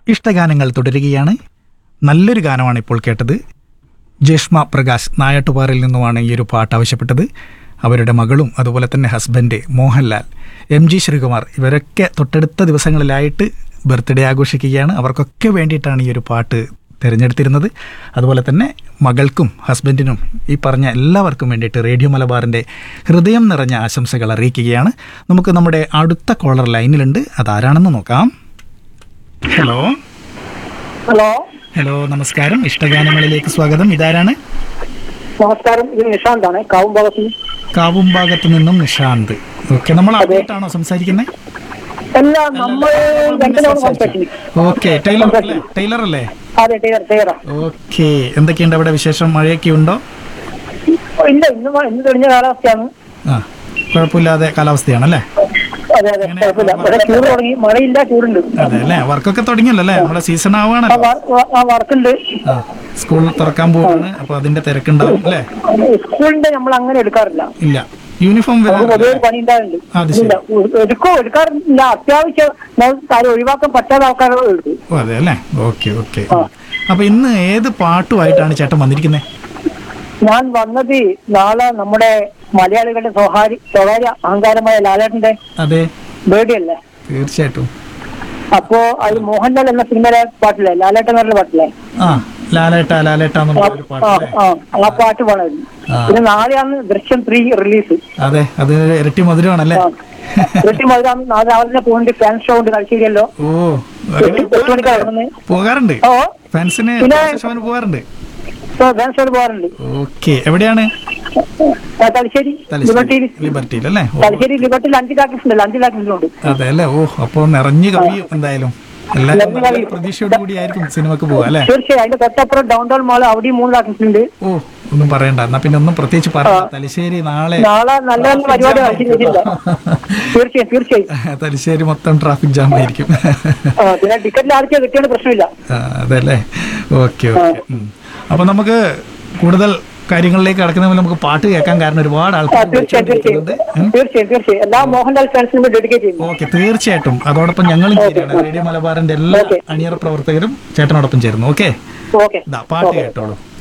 ഇഷ്ടഗാനങ്ങൾ തുടരുകയാണ് നല്ലൊരു ഗാനമാണ് ഇപ്പോൾ കേട്ടത് ജേഷ്മ പ്രകാശ് നായാട്ടുപാറിൽ നിന്നുമാണ് ഈ ഒരു പാട്ട് ആവശ്യപ്പെട്ടത് അവരുടെ മകളും അതുപോലെ തന്നെ husband Mohanlal M G Sreekumar ഇവരൊക്കെ തൊട്ടടുത്ത ദിവസങ്ങളിലായിട്ട് ബർത്ത്ഡേ ആഘോഷിക്കുകയാണ് അവർക്കൊക്കെ വേണ്ടിയിട്ടാണ് ഈ ഒരു പാട്ട് തിരഞ്ഞെടുത്തിരുന്നത് അതുപോലെ തന്നെ മകൾക്കും ഹസ്ബൻഡിനും ഈ പറഞ്ഞ എല്ലാവർക്കും വേണ്ടിയിട്ട് റേഡിയോ മലബാറിൻ്റെ ഹൃദയം നിറഞ്ഞ ആശംസകൾ അറിയിക്കുകയാണ് നമുക്ക് നമ്മുടെ അടുത്ത കോളർ ലൈനിലുണ്ട് അതാരാണെന്ന് നോക്കാം ഹലോ ഹലോ ഹലോ നമസ്കാരം ഇഷ്ടഗാനങ്ങളിലേക്ക് സ്വാഗതം ഇതാരാണ് നമസ്കാരം ഇത് നിഷാന്താണ് കാവും ഭാഗത്ത് കാവുംഭാഗത്ത് നിന്നും നിഷാന്ത് ഓക്കെ നമ്മൾ ആദ്യമായിട്ടാണോ സംസാരിക്കുന്നത് എല്ലാം നമ്മൾ രണ്ടിനോട് സംസാരിക്കുന്നു ഓക്കെ ടൈലർ അല്ലേ ടൈലർ അല്ലേ അതെ ടൈലർ ടൈലറാ ഓക്കെ എന്തൊക്കെയുണ്ട് അവിടെ വിശേഷം മഴയൊക്കെ ഉണ്ടോ ഇല്ല ഇന്ന് മ- ഇന്ന് തെളിഞ്ഞ കാലാവസ്ഥയാണ് ആ കുഴപ്പമില്ലാതെ കാലാവസ്ഥയാണല്ലേ അതെ അതെ കുഴപ്പമില്ല പക്ഷെ ചൂട് തുടങ്ങി മഴയില്ല ചൂടുണ്ട് അതെ അല്ലേ വർക്കൊക്കെ തുടങ്ങിയല്ലോ അല്ലേ നമ്മുടെ സീസൺ ആ ആവാണല്ലോ വർ- വ- ആ വർക്കുണ്ട് ആ സ്കൂൾ തുറക്കാൻ പോവാണ് അപ്പൊ അതിന്റെ തിരക്കുണ്ടാവും അല്ലേ സ്കൂളിന്റെ നമ്മൾ അങ്ങനെ എടുക്കാറില്ല ഇല്ല യൂണിഫോം നമുക്ക് പൊതുവെ വരാറില്ല ഒരു പണി ഉണ്ടാകുന്നുണ്ട് അത് ശരി. ഇല്ല ഉ- എടുക്കോ എടുക്കാറില്ല അത്യാവശ്യം നമുക്ക് കാര്യം ഒഴിവാക്കാൻ പറ്റാത്ത ആൾക്കാരെ എടുക്കും ഓ അതെ അല്ലേ ഓക്കെ ഓക്കെ അപ്പൊ ഇന്ന് ഏത് പാട്ടുമായിട്ടാണ് ചേട്ടൻ വന്നിരിക്കുന്നത് ഞാൻ വന്നത് നാളെ നമ്മുടെ മലയാളികളുടെ സ്വകാര്യ സ്വകാര്യ അഹങ്കാരമായ ലാലേട്ടന്റെ അതെ ബേർഡേ അല്ലേ തീർച്ചയായിട്ടും അപ്പോ അത് മോഹൻലാൽ എന്ന സിനിമയിലെ പാട്ടില്ലേ ലാലേട്ടൻ എന്ന് പറഞ്ഞ പാട്ടില്ലേ ആ ലാലേട്ട ലാലേട്ട എന്നുള്ള ഒരു പാട്ട് ആ അല്ലേ ആ ആ പാട്ട് പാടായിരുന്നു ആ. പിന്നെ നാളെയാണ് ദൃശ്യം ത്രീ റിലീസ് അതെ അത് ഇരട്ടി മധുരമാണല്ലേ കൃത്യം മധുരം നാളെ രാവിലെ പോകുന്നുണ്ട് ഫാൻ ഷോ ഉണ്ട് കളിശ്ശേരിയല്ലോ ഓ എട്ട് എട്ട് മണിക്കാണ് ഇറങ്ങുന്നത് പോകാറുണ്ട് ഓ ഫാൻസിന് പിന്നെ- ഷോന് പോകാറുണ്ട് ഫാൻ ഷോ പോകാറുണ്ട് ഓക്കെ എവിടെയാണ് ആ, തലശ്ശേരി ലിബർട്ടിയിൽ ലിബർട്ടിയിൽ അല്ലേ ഓ, തലശ്ശേരി ലിബർട്ടിയിൽ അഞ്ച് ടാക്കീസ് ഉണ്ട് അഞ്ച് ടാക്കീസിലുണ്ട് അതെ അല്ലേ ഓ അപ്പൊ നിറഞ്ഞു കവിയും എന്തായാലും എല്ലാരും നിറഞ്ഞ് നല്ല കവിയും. പ്രതീക്ഷയോട് കൂടിയായിരിക്കും സിനിമക്ക് പോവാ അല്ലേ തീർച്ചയായും അതിന്റെ തൊട്ടപ്പുറം ഡൗൺ ടൗൺ മാൾ അവിടെയും മൂന്ന് ടാക്കീസ് ഉണ്ട് ഓ ഒന്നും പറയണ്ട എന്നാ പിന്നെ ഒന്നും പ്രത്യേകിച്ച് പറയണ്ട തലശ്ശേരി നാളെ നാളെ നല്ല നല്ല പരിപാടി കളിച്ചിട്ടില്ല തീർച്ചയായും തീർച്ചയായും തലശ്ശേരി മൊത്തം ട്രാഫിക് ജാം ആയിരിക്കും ആ, പിന്നെ ടിക്കറ്റിൽ ആർക്കേ കിട്ടിയാണ് പ്രശ്നമില്ല ആ, അതല്ലേ ഓക്കെ ഓക്കെ ഉം. അപ്പൊ നമുക്ക് കൂടുതൽ കാര്യങ്ങളിലേക്ക് കടക്കുന്ന നമുക്ക് പാട്ട് കേൾക്കാൻ കാരണം ഒരുപാട് ആ, ആൾക്കാർ തീർച്ചയായും തീർച്ചയായും തീർച്ചയായും തീർച്ചയായും എല്ലാ മോഹൻലാൽ ഫാൻസിനും ഡെഡിക്കേറ്റ് ചെയ്യുന്നു ഓക്കെ തീർച്ചയായിട്ടും അതോടൊപ്പം ഞങ്ങളും ചേരുകയാണ് റേഡിയോ മലബാറിന്റെ എല്ലാ Okay. അണിയറ പ്രവർത്തകരും ചേട്ടനോടൊപ്പം ചേരുന്നു ഓക്കെ ഓക്കെ പാട്ട് കേട്ടോളൂ